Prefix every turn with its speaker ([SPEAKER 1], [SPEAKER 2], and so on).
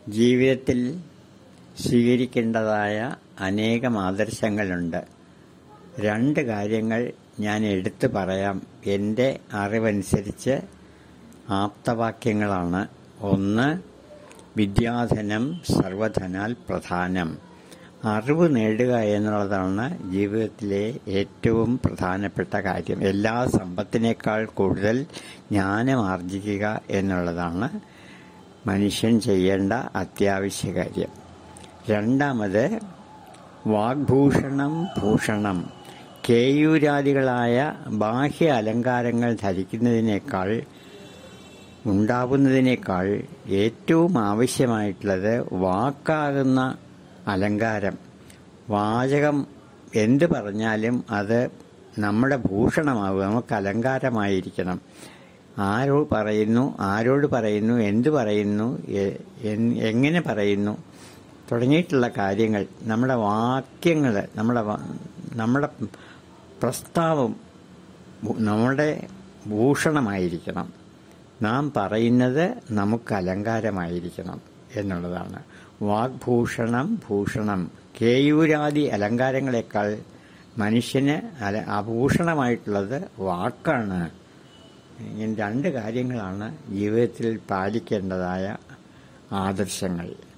[SPEAKER 1] ജീവിതത്തിൽ സ്വീകരിക്കേണ്ടതായ അനേകം ആദർശങ്ങളുണ്ട് രണ്ട് കാര്യങ്ങൾ ഞാൻ എടുത്തു പറയാം എൻ്റെ അറിവനുസരിച്ച് ആപ്തവാക്യങ്ങളാണ് ഒന്ന് വിദ്യാധനം സർവധനാൽ പ്രധാനം അറിവ് നേടുക എന്നുള്ളതാണ് ജീവിതത്തിലെ ഏറ്റവും പ്രധാനപ്പെട്ട കാര്യം എല്ലാ സമ്പത്തിനേക്കാൾ കൂടുതൽ ജ്ഞാനം ആർജിക്കുക എന്നുള്ളതാണ് മനുഷ്യൻ ചെയ്യേണ്ട അത്യാവശ്യ കാര്യം രണ്ടാമത് വാഗ്ഭൂഷണം ഭൂഷണം കേയൂരാദികളായ ബാഹ്യ അലങ്കാരങ്ങൾ ധരിക്കുന്നതിനേക്കാൾ ഉണ്ടാവുന്നതിനേക്കാൾ ഏറ്റവും ആവശ്യമായിട്ടുള്ളത് വാക്കാകുന്ന അലങ്കാരം വാചകം എന്ത് പറഞ്ഞാലും അത് നമ്മുടെ ഭൂഷണമാവുക നമുക്ക് അലങ്കാരമായിരിക്കണം ആരോ പറയുന്നു ആരോട് പറയുന്നു എന്ത് പറയുന്നു എ- എൻ- എങ്ങനെ പറയുന്നു തുടങ്ങിയിട്ടുള്ള കാര്യങ്ങൾ നമ്മുടെ വാക്യങ്ങൾ നമ്മുടെ വ- നമ്മുടെ പ്രസ്താവം ഭൂ- നമ്മുടെ ഭൂഷണമായിരിക്കണം നാം പറയുന്നത് നമുക്ക് അലങ്കാരമായിരിക്കണം എന്നുള്ളതാണ് വാഗ്ഭൂഷണം ഭൂഷണം കേയൂരാദി അലങ്കാരങ്ങളെക്കാൾ മനുഷ്യന് അല ആഭൂഷണമായിട്ടുള്ളത് വാക്കാണ് ഇങ്ങനെ രണ്ട് കാര്യങ്ങളാണ് ജീവിതത്തിൽ പാലിക്കേണ്ടതായ ആദർശങ്ങൾ